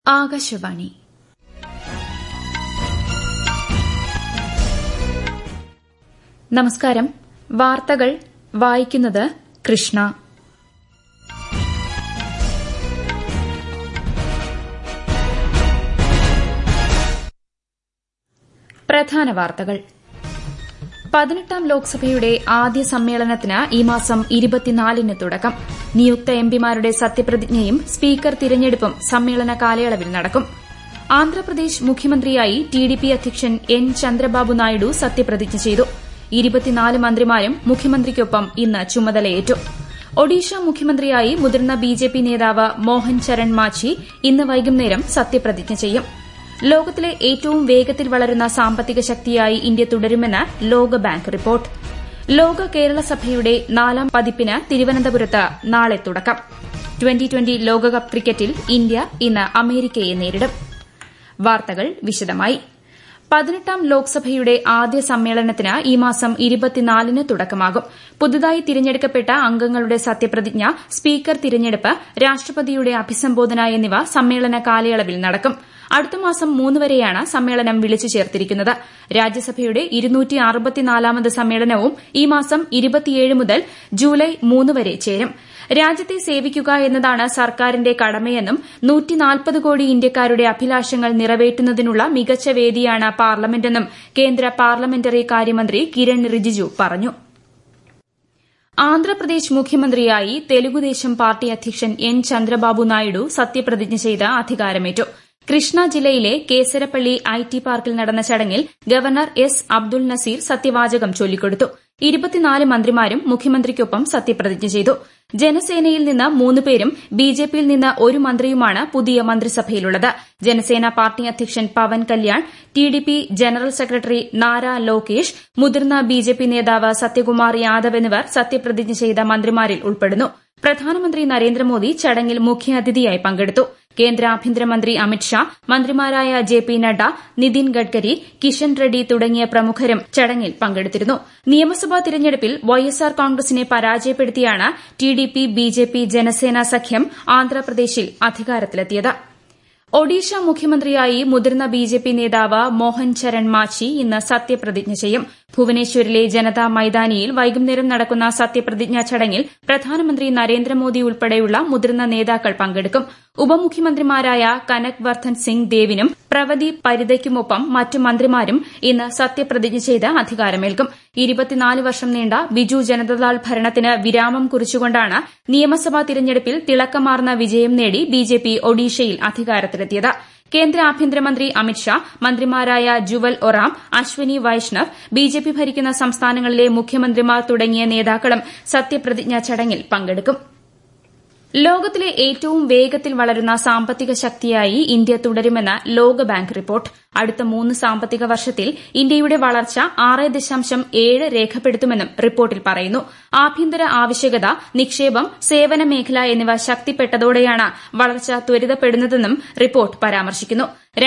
ആകാശവാണി നമസ്കാരം വാർത്തകൾ വായിക്കുന്നത് കൃഷ്ണ പ്രധാന വാർത്തകൾ പതിനെട്ടാം ലോക്സഭയുടെ ആദ്യ സമ്മേളനത്തിന് ഈ മാസം ഇരുപത്തിനാലിന് തുടക്കം നിയുക്ത എംപിമാരുടെ സത്യപ്രതിജ്ഞയും സ്പീക്കർ തിരഞ്ഞെടുപ്പും സമ്മേളന കാലയളവിൽ നടക്കും ആന്ധ്രാപ്രദേശ് മുഖ്യമന്ത്രിയായി ടിഡിപി അധ്യക്ഷൻ എൻ ചന്ദ്രബാബു നായിഡു സത്യപ്രതിജ്ഞ ചെയ്തു ഇരുപത്തിനാല് മന്ത്രിമാരും മുഖ്യമന്ത്രിക്കൊപ്പം ഇന്ന് ചുമതലയേറ്റു ഒഡീഷ മുഖ്യമന്ത്രിയായി മുതിർന്ന ബിജെപി നേതാവ് മോഹൻ ചരൺ മാഝി ഇന്ന് വൈകുന്നേരം സത്യപ്രതിജ്ഞ ചെയ്യും ലോകത്തിലെ ഏറ്റവും വേഗത്തിൽ വളരുന്ന സാമ്പത്തിക ശക്തിയായി ഇന്ത്യ തുടരുമെന്ന് ലോകബാങ്ക് റിപ്പോർട്ട് ലോക കേരള സഭയുടെ നാലാം പതിപ്പിന് തിരുവനന്തപുരത്ത് നാളെ തുടക്കം ട്വന്റി ട്വന്റി ലോകകപ്പ് ക്രിക്കറ്റിൽ ഇന്ത്യ ഇന്ന് അമേരിക്കയെ നേരിടും വാർത്തകൾ വിശദമായി പതിനെട്ടാം ലോക്സഭയുടെ ആദ്യ സമ്മേളനത്തിന് ഈ മാസം ഇരുപത്തിനാലിന് തുടക്കമാകും പുതുതായി തിരഞ്ഞെടുക്കപ്പെട്ട അംഗങ്ങളുടെ സത്യപ്രതിജ്ഞ സ്പീക്കർ തിരഞ്ഞെടുപ്പ് രാഷ്ട്രപതിയുടെ അഭിസംബോധന എന്നിവ സമ്മേളന കാലയളവിൽ നടക്കും അടുത്ത മാസം മൂന്ന് വരെയാണ് സമ്മേളനം വിളിച്ചു ചേർത്തിരിക്കുന്നത് രാജ്യസഭയുടെ ാമത് സമ്മേളനവും ഈ മാസം ഇരുപത്തിയേഴ് മുതൽ ജൂലൈ മൂന്ന് വരെ ചേരും രാജ്യത്തെ സേവിക്കുക എന്നതാണ് സർക്കാരിന്റെ കടമയെന്നും കോടി ഇന്ത്യക്കാരുടെ അഭിലാഷങ്ങൾ നിറവേറ്റുന്നതിനുള്ള മികച്ച വേദിയാണ് പാർലമെന്റെന്നും കേന്ദ്ര പാർലമെന്ററി കാര്യമന്ത്രി കിരൺ റിജിജു പറഞ്ഞു ആന്ധ്രാപ്രദേശ് മുഖ്യമന്ത്രിയായി തെലുഗുദേശം പാർട്ടി അധ്യക്ഷൻ എൻ ചന്ദ്രബാബു നായിഡു സത്യപ്രതിജ്ഞ ചെയ്ത് അധികാരമേറ്റു കൃഷ്ണ ജില്ലയിലെ കേസരപ്പള്ളി ഐ ടി പാർക്കിൽ നടന്ന ചടങ്ങിൽ ഗവർണർ എസ് അബ്ദുൾ നസീർ സത്യവാചകം ചൊല്ലിക്കൊടുത്തു ഇരുപത്തിനാല് മന്ത്രിമാരും മുഖ്യമന്ത്രിക്കൊപ്പം സത്യപ്രതിജ്ഞ ചെയ്തു ജനസേനയിൽ നിന്ന് മൂന്ന് പേരും ബിജെപിയിൽ നിന്ന് ഒരു മന്ത്രിയുമാണ് പുതിയ മന്ത്രിസഭയിലുള്ളത് ജനസേന പാർട്ടി അധ്യക്ഷൻ Pawan Kalyan TDP general secretary Nara Lokesh മുതിർന്ന ബിജെപി നേതാവ് സത്യകുമാർ യാദവ് എന്നിവർ സത്യപ്രതിജ്ഞ ചെയ്ത മന്ത്രിമാരിൽ ഉൾപ്പെടുന്നു പ്രധാനമന്ത്രി നരേന്ദ്രമോദി ചടങ്ങിൽ മുഖ്യാതിഥിയായി പങ്കെടുത്തു കേന്ദ്ര ആഭ്യന്തരമന്ത്രി അമിത്ഷാ മന്ത്രിമാരായ ജെ പി നഡ്ഡ നിതിൻ ഗഡ്കരി കിഷൻ റെഡ്ഡി തുടങ്ങിയ പ്രമുഖരും ചടങ്ങിൽ പങ്കെടുത്തിരുന്നു നിയമസഭാ തിരഞ്ഞെടുപ്പിൽ വൈഎസ്ആർ കോൺഗ്രസിനെ പരാജയപ്പെടുത്തിയാണ് ടിഡിപി ബിജെപി ജനസേന സഖ്യം ആന്ധ്രാപ്രദേശിൽ അധികാരത്തിലെത്തിയത് ഒഡീഷ മുഖ്യമന്ത്രിയായി മുതിർന്ന ബിജെപി നേതാവ് മോഹൻ ചരൺ മാഝി ഇന്ന് സത്യപ്രതിജ്ഞ ചെയ്യും ഭുവനേശ്വരിലെ ജനതാ മൈതാനിയിൽ വൈകുന്നേരം നടക്കുന്ന സത്യപ്രതിജ്ഞാ ചടങ്ങിൽ പ്രധാനമന്ത്രി നരേന്ദ്രമോദി ഉൾപ്പെടെയുള്ള മുതിർന്ന നേതാക്കൾ പങ്കെടുക്കും ഉപമുഖ്യമന്ത്രിമാരായ കനക് വർദ്ധൻ സിംഗ് ദേവിനും പ്രവദീപ് പരിദയ്ക്കുമൊപ്പം മറ്റ് മന്ത്രിമാരും ഇന്ന് സത്യപ്രതിജ്ഞ ചെയ്ത് അധികാരമേൽക്കും ഇരുപത്തിനാല് വർഷം നീണ്ട ബിജു ജനതാദൾ ഭരണത്തിന് വിരാമം കുറിച്ചുകൊണ്ടാണ് നിയമസഭാ തിരഞ്ഞെടുപ്പിൽ തിളക്കമാർന്ന വിജയം നേടി ബിജെപി ഒഡീഷയിൽ അധികാരത്തിലെത്തിയത് കേന്ദ്ര ആഭ്യന്തരമന്ത്രി അമിത്ഷാ മന്ത്രിമാരായ ജുവൽ ഒറാം അശ്വനി വൈഷ്ണവ് ബിജെപി ഭരിക്കുന്ന സംസ്ഥാനങ്ങളിലെ മുഖ്യമന്ത്രിമാർ തുടങ്ങിയ നേതാക്കളും സത്യപ്രതിജ്ഞാ ചടങ്ങിൽ പങ്കെടുക്കും ലോകത്തിലെ ഏറ്റവും വേഗത്തിൽ വളരുന്ന സാമ്പത്തിക ശക്തിയായി ഇന്ത്യ തുടരുമെന്ന് ലോകബാങ്ക് റിപ്പോർട്ട് അടുത്ത മൂന്ന് സാമ്പത്തിക വർഷത്തിൽ ഇന്ത്യയുടെ വളർച്ച ആറ് ദശാംശം ഏഴ് രേഖപ്പെടുത്തുമെന്നും റിപ്പോർട്ടിൽ പറയുന്നു ആഭ്യന്തര ആവശ്യകത നിക്ഷേപം സേവന മേഖല എന്നിവ ശക്തിപ്പെട്ടതോടെയാണ് വളർച്ച ത്വരിതപ്പെടുന്നതെന്നും റിപ്പോർട്ട് പരാമർശിക്കുന്നു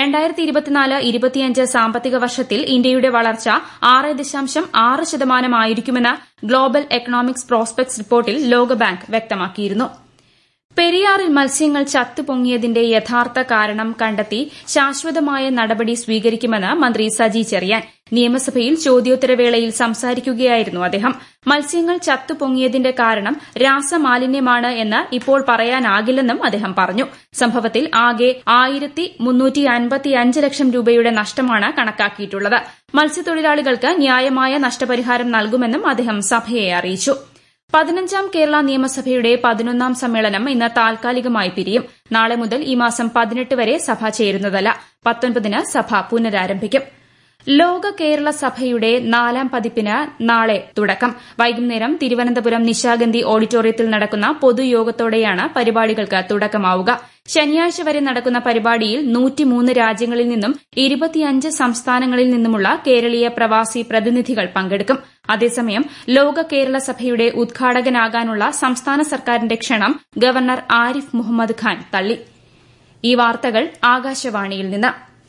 സാമ്പത്തിക വർഷത്തിൽ ഇന്ത്യയുടെ വളർച്ച ആറ് ദശാംശം ആറ് ശതമാനമായിരിക്കുമെന്ന് ഗ്ലോബൽ എക്കണോമിക്സ് പ്രോസ്പെക്ട്സ് റിപ്പോർട്ടിൽ ലോകബാങ്ക് വ്യക്തമാക്കിയിരുന്നു പെരിയാറിൽ മത്സ്യങ്ങൾ ചത്തുപൊങ്ങിയതിന്റെ യഥാർത്ഥ കാരണം കണ്ടെത്തി ശാശ്വതമായ നടപടി സ്വീകരിക്കുമെന്ന് മന്ത്രി സജി ചെറിയാൻ നിയമസഭയിൽ ചോദ്യോത്തരവേളയിൽ സംസാരിക്കുകയായിരുന്നു അദ്ദേഹം മത്സ്യങ്ങൾ ചത്തുപൊങ്ങിയതിന്റെ കാരണം രാസമാലിന്യമാണ് എന്ന് ഇപ്പോൾ പറയാനാകില്ലെന്നും അദ്ദേഹം പറഞ്ഞു സംഭവത്തിൽ ആകെ ആയിരത്തി ലക്ഷം രൂപയുടെ നഷ്ടമാണ് കണക്കാക്കിയിട്ടുള്ളത് മത്സ്യത്തൊഴിലാളികൾക്ക് ന്യായമായ നഷ്ടപരിഹാരം നൽകുമെന്നും അദ്ദേഹം സഭയെ അറിയിച്ചു പതിനഞ്ചാം കേരള നിയമസഭയുടെ പതിനൊന്നാം സമ്മേളനം ഇന്ന് താൽക്കാലികമായി പിരിയും നാളെ മുതൽ ഈ മാസം പതിനെട്ട് വരെ സഭ ചേരുന്നതല്ല പത്തൊൻപതിന് സഭ പുനരാരംഭിക്കും ലോക കേരള സഭയുടെ നാലാം പതിപ്പിന് നാളെ തുടക്കം വൈകുന്നേരം തിരുവനന്തപുരം നിശാഗന്ധി ഓഡിറ്റോറിയത്തിൽ നടക്കുന്ന പൊതുയോഗത്തോടെയാണ് പരിപാടികൾക്ക് തുടക്കമാവുക ശനിയാഴ്ച വരെ നടക്കുന്ന പരിപാടിയിൽ നൂറ്റിമൂന്ന് രാജ്യങ്ങളിൽ നിന്നും ഇരുപത്തിയഞ്ച് സംസ്ഥാനങ്ങളിൽ നിന്നുമുള്ള കേരളീയ പ്രവാസി പ്രതിനിധികൾ പങ്കെടുക്കും അതേസമയം ലോക കേരള സഭയുടെ ഉദ്ഘാടകനാകാനുള്ള സംസ്ഥാന സർക്കാരിന്റെ ക്ഷണം ഗവർണർ ആരിഫ് മുഹമ്മദ് ഖാൻ തള്ളി ഈ വാർത്തകൾ ആകാശവാണിയിൽ നിന്ന്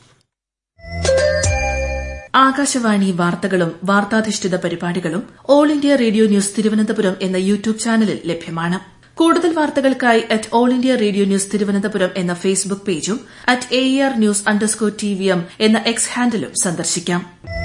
ആകാശവാണി വാർത്തകളും വാർത്താധിഷ്ഠിത പരിപാടികളും all India radio news Thiruvananthapuram എന്ന യൂട്യൂബ് ചാനലിൽ ലഭ്യമാണ് കൂടുതൽ വാർത്തകൾക്കായി at all India radio news Thiruvananthapuram എന്ന ഫേസ്ബുക്ക് പേജും at A R news underscore T V M എന്ന എക്സ് ഹാൻഡിലും സന്ദർശിക്കാം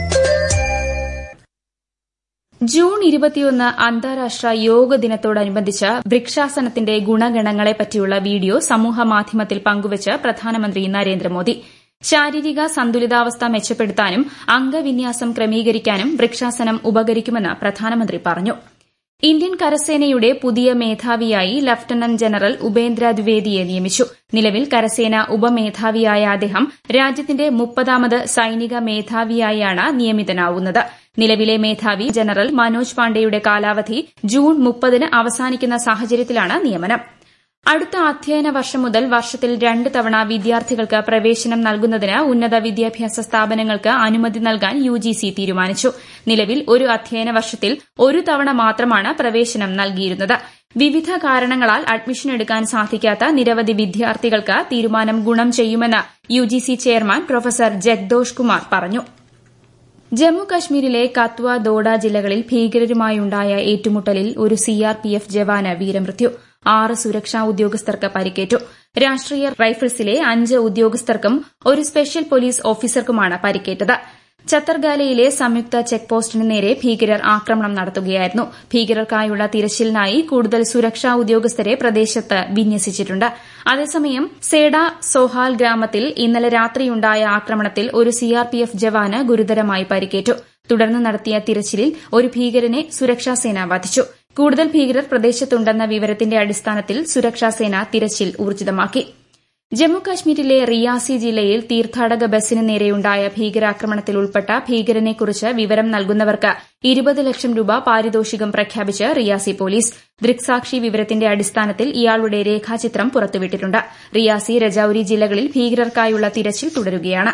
ജൂൺ ഇരുപത്തിയൊന്ന് അന്താരാഷ്ട്ര യോഗ ദിനത്തോടനുബന്ധിച്ച് വൃക്ഷാസനത്തിന്റെ ഗുണഗണങ്ങളെപ്പറ്റിയുള്ള വീഡിയോ സമൂഹമാധ്യമത്തിൽ പങ്കുവച്ച് പ്രധാനമന്ത്രി നരേന്ദ്രമോദി ശാരീരിക സന്തുലിതാവസ്ഥ മെച്ചപ്പെടുത്താനും അംഗവിന്യാസം ക്രമീകരിക്കാനും വൃക്ഷാസനം ഉപകരിക്കുമെന്ന് പ്രധാനമന്ത്രി പറഞ്ഞു ഇന്ത്യൻ കരസേനയുടെ പുതിയ മേധാവിയായി ലഫ്റ്റനന്റ് ജനറൽ ഉപേന്ദ്ര ദ്വിവേദിയെ നിയമിച്ചു നിലവിൽ കരസേന ഉപമേധാവിയായ അദ്ദേഹം രാജ്യത്തിന്റെ മുപ്പതാമത് സൈനിക മേധാവിയായാണ് നിയമിതനാവുന്നത് നിലവിലെ മേധാവി ജനറൽ മനോജ് പാണ്ഡെയുടെ കാലാവധി ജൂൺ മുപ്പതിന് അവസാനിക്കുന്ന സാഹചര്യത്തിലാണ് നിയമനം അടുത്ത അധ്യയന വർഷം മുതൽ വർഷത്തിൽ രണ്ട് തവണ വിദ്യാർത്ഥികൾക്ക് പ്രവേശനം നൽകുന്നതിന് ഉന്നത വിദ്യാഭ്യാസ സ്ഥാപനങ്ങൾക്ക് അനുമതി നൽകാൻ യുജിസി തീരുമാനിച്ചു നിലവിൽ ഒരു അധ്യയന വർഷത്തിൽ ഒരു തവണ മാത്രമാണ് പ്രവേശനം നൽകിയിരുന്നത് വിവിധ കാരണങ്ങളാൽ അഡ്മിഷൻ എടുക്കാൻ സാധിക്കാത്ത നിരവധി വിദ്യാർത്ഥികൾക്ക് തീരുമാനം ഗുണം ചെയ്യുമെന്ന് UGC chairman professor Jagadesh Kumar പറഞ്ഞു ജമ്മു കശ്മീരിലെ കത്വ ദോഡ ജില്ലകളിൽ ഭീകരരുമായുണ്ടായ ഏറ്റുമുട്ടലിൽ ഒരു സിആർപിഎഫ് ജവാന് വീരമൃത്യു ആറ് സുരക്ഷാ ഉദ്യോഗസ്ഥർക്ക് പരിക്കേറ്റു രാഷ്ട്രീയ റൈഫിൾസിലെ അഞ്ച് ഉദ്യോഗസ്ഥർക്കും ഒരു സ്പെഷ്യൽ പോലീസ് ഓഫീസർക്കുമാണ് പരിക്കേറ്റത് ചത്തർഗാലയിലെ സംയുക്ത ചെക്ക് പോസ്റ്റിന് നേരെ ഭീകരർ ആക്രമണം നടത്തുകയായിരുന്നു ഭീകരർക്കായുള്ള തിരച്ചിലിനായി കൂടുതൽ സുരക്ഷാ ഉദ്യോഗസ്ഥരെ പ്രദേശത്ത് വിന്യസിച്ചിട്ടുണ്ട് അതേസമയം സേഡ സോഹാൽ ഗ്രാമത്തിൽ ഇന്നലെ രാത്രിയുണ്ടായ ആക്രമണത്തിൽ ഒരു സിആർപിഎഫ് ജവാന് ഗുരുതരമായി പരിക്കേറ്റു തുടർന്ന് നടത്തിയ തിരച്ചിലിൽ ഒരു ഭീകരനെ സുരക്ഷാസേന വധിച്ചു കൂടുതൽ ഭീകരർ പ്രദേശത്തുണ്ടെന്ന വിവരത്തിന്റെ അടിസ്ഥാനത്തിൽ സുരക്ഷാസേന തിരച്ചിൽ ഊർജിതമാക്കി ജമ്മുകാശ്മീരിലെ റിയാസി ജില്ലയിൽ തീർത്ഥാടക ബസിന് നേരെയുണ്ടായ ഭീകരാക്രമണത്തിൽ ഉൾപ്പെട്ട ഭീകരനെക്കുറിച്ച് വിവരം നൽകുന്നവർക്ക് ഇരുപത് ലക്ഷം രൂപ പാരിതോഷികം പ്രഖ്യാപിച്ച് റിയാസി പോലീസ് ദൃക്സാക്ഷി വിവരത്തിന്റെ അടിസ്ഥാനത്തിൽ ഇയാളുടെ രേഖാചിത്രം പുറത്തുവിട്ടിട്ടുണ്ട് റിയാസി രജൌരി ജില്ലകളിൽ ഭീകരർക്കായുള്ള തിരച്ചിൽ തുടരുകയാണ്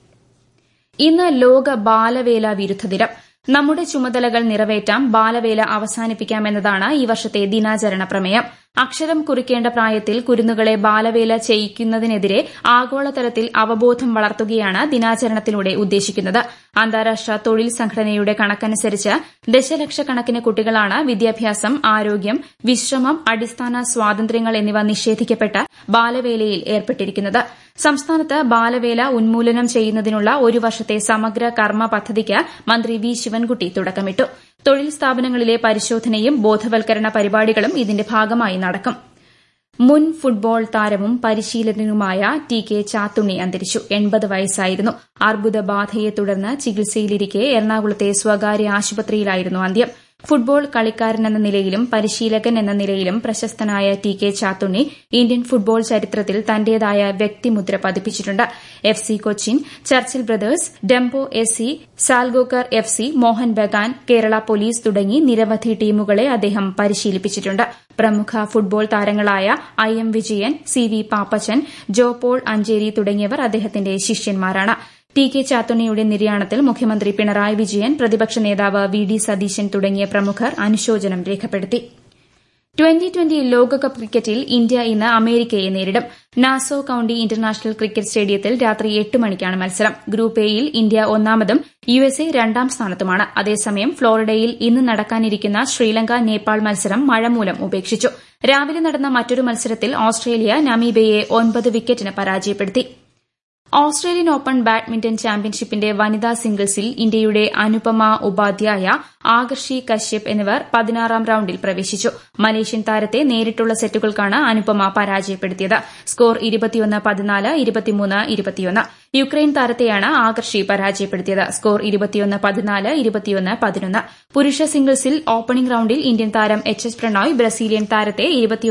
ഇന്ന് ലോക ബാലവേല വിരുദ്ധ ദിനം നമ്മുടെ ചുമതലകൾ നിറവേറ്റാം ബാലവേല അവസാനിപ്പിക്കാമെന്നതാണ് ഈ വർഷത്തെ ദിനാചരണ പ്രമേയം അക്ഷരം കുറിക്കേണ്ട പ്രായത്തിൽ കുരുന്നുകളെ ബാലവേല ചെയ്യിക്കുന്നതിനെതിരെ ആഗോളതലത്തിൽ അവബോധം വളർത്തുകയാണ് ദിനാചരണത്തിലൂടെ ഉദ്ദേശിക്കുന്നത് അന്താരാഷ്ട്ര തൊഴിൽ സംഘടനയുടെ കണക്കനുസരിച്ച് ദശലക്ഷക്കണക്കിന് കുട്ടികളാണ് വിദ്യാഭ്യാസം ആരോഗ്യം വിശ്രമം അടിസ്ഥാന സ്വാതന്ത്ര്യങ്ങൾ എന്നിവ നിഷേധിക്കപ്പെട്ട് ബാലവേലയിൽ ഏർപ്പെട്ടിരിക്കുന്നത് സംസ്ഥാനത്ത് ബാലവേല ഉന്മൂലനം ചെയ്യുന്നതിനുള്ള ഒരു വർഷത്തെ സമഗ്ര കർമ്മ പദ്ധതിക്ക് മന്ത്രി വി ശിവൻകുട്ടി തുടക്കമിട്ടു തൊഴിൽ സ്ഥാപനങ്ങളിലെ പരിശോധനയും ബോധവൽക്കരണ പരിപാടികളും ഇതിന്റെ ഭാഗമായി നടക്കും മുൻ ഫുട്ബോൾ താരവും പരിശീലകനുമായ ടി കെ ചാത്തുണ്ണി അന്തരിച്ചു എൺപത് വയസ്സായിരുന്നു അർബുദബാധയെ തുടർന്ന് ചികിത്സയിലിരിക്കെ എറണാകുളത്തെ സ്വകാര്യ ആശുപത്രിയിലായിരുന്നു അന്ത്യം ഫുട്ബോൾ കളിക്കാരനെന്ന നിലയിലും പരിശീലകൻ എന്ന നിലയിലും പ്രശസ്തനായ T K Chathunni Indian football ചരിത്രത്തിൽ തന്റേതായ വ്യക്തിമുദ്ര പതിപ്പിച്ചിട്ടുണ്ട് F C Kochin Churchill Brothers Dempo S C Salgaocar F C Mohun Bagan Kerala police തുടങ്ങി നിരവധി ടീമുകളെ അദ്ദേഹം പരിശീലിപ്പിച്ചിട്ടുണ്ട് പ്രമുഖ ഫുട്ബോൾ താരങ്ങളായ I M Vijayan C V Pappachan Jo Paul Ancheri തുടങ്ങിയവർ അദ്ദേഹത്തിന്റെ ശിഷ്യന്മാരാണ് ടി കെ ചാത്തുണ്ണിയുടെ നിര്യാണത്തിൽ മുഖ്യമന്ത്രി പിണറായി വിജയൻ പ്രതിപക്ഷ നേതാവ് വി ഡി സതീശൻ തുടങ്ങിയ പ്രമുഖർ അനുശോചനം രേഖപ്പെടുത്തി ട്വന്റി ട്വന്റി ലോകകപ്പ് ക്രിക്കറ്റിൽ ഇന്ത്യ ഇന്ന് അമേരിക്കയെ നേരിടും നാസോ കൌണ്ടി ഇന്റർനാഷണൽ ക്രിക്കറ്റ് സ്റ്റേഡിയത്തിൽ രാത്രി എട്ട് മണിക്കാണ് മത്സരം ഗ്രൂപ്പ് എയിൽ ഇന്ത്യ ഒന്നാമതും യു എസ് എ രണ്ടാം സ്ഥാനത്തുമാണ് അതേസമയം ഫ്ളോറിഡയിൽ ഇന്ന് നടക്കാനിരിക്കുന്ന ശ്രീലങ്ക നേപ്പാൾ മത്സരം മഴ മൂലം ഉപേക്ഷിച്ചു രാവിലെ നടന്ന മറ്റൊരു മത്സരത്തിൽ ഓസ്ട്രേലിയ നമീബയെ ഒൻപത് വിക്കറ്റിന് പരാജയപ്പെടുത്തി ഓസ്ട്രേലിയൻ ഓപ്പൺ ബാഡ്മിന്റൺ ചാമ്പ്യൻഷിപ്പിന്റെ വനിതാ സിംഗിൾസിൽ ഇന്ത്യയുടെ അനുപമ ഉപാധ്യായ ആകർഷി കശ്യപ് എന്നിവർ പതിനാറാം റൌണ്ടിൽ പ്രവേശിച്ചു മലേഷ്യൻ താരത്തെ നേരിട്ടുള്ള സെറ്റുകൾക്കാണ് അനുപമ പരാജയപ്പെടുത്തിയത് സ്കോർ യുക്രൈൻ താരത്തെയാണ് ആകർഷി പരാജയപ്പെടുത്തിയത് സ്കോർ പുരുഷ സിംഗിൾസിൽ ഓപ്പണിംഗ് റൌണ്ടിൽ ഇന്ത്യൻ താരം എച്ച് എസ് പ്രണോയ് ബ്രസീലിയൻ താരത്തെ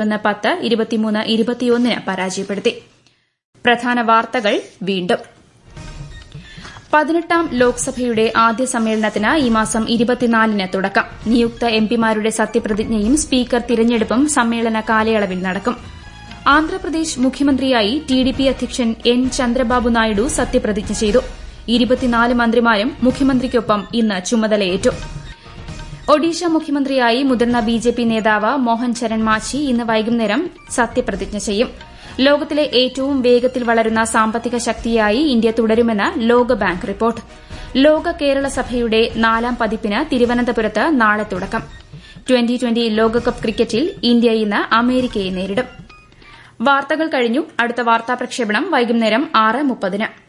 ന് പരാജയപ്പെടുത്തി പ്രധാന വാർത്തകൾ വീണ്ടും പതിനെട്ടാം ലോക്സഭയുടെ ആദ്യ സമ്മേളനത്തിന് ഈ മാസം ഇരുപത്തിനാലിന് തുടക്കം നിയുക്ത എംപിമാരുടെ സത്യപ്രതിജ്ഞയും സ്പീക്കർ തിരഞ്ഞെടുപ്പും സമ്മേളന കാലയളവിൽ നടക്കും ആന്ധ്രാപ്രദേശ് മുഖ്യമന്ത്രിയായി ടിഡിപി അധ്യക്ഷൻ എൻ ചന്ദ്രബാബു നായിഡു സത്യപ്രതിജ്ഞ ചെയ്തു ഇരുപത്തിനാല് മന്ത്രിമാരും മുഖ്യമന്ത്രിക്കൊപ്പം ഇന്ന് ചുമതലയേറ്റു ഒഡീഷ മുഖ്യമന്ത്രിയായി മുതിർന്ന ബിജെപി നേതാവ് മോഹൻ ചരൺ മാച്ചി ഇന്ന് വൈകുന്നേരം സത്യപ്രതിജ്ഞ ചെയ്യും ലോകത്തിലെ ഏറ്റവും വേഗത്തിൽ വളരുന്ന സാമ്പത്തിക ശക്തിയായി ഇന്ത്യ തുടരുമെന്ന് ലോകബാങ്ക് റിപ്പോർട്ട് ലോക കേരള സഭയുടെ നാലാം പതിപ്പിന് തിരുവനന്തപുരത്ത് നാളെ തുടക്കം ട്വന്റി ട്വന്റി ലോകകപ്പ് ക്രിക്കറ്റിൽ ഇന്ത്യ ഇന്ന് അമേരിക്കയെ നേരിടും വാർത്തകൾ കഴിഞ്ഞു അടുത്ത വാർത്താ പ്രക്ഷേപണം വൈകുന്നേരം ആറ് മുപ്പതിന്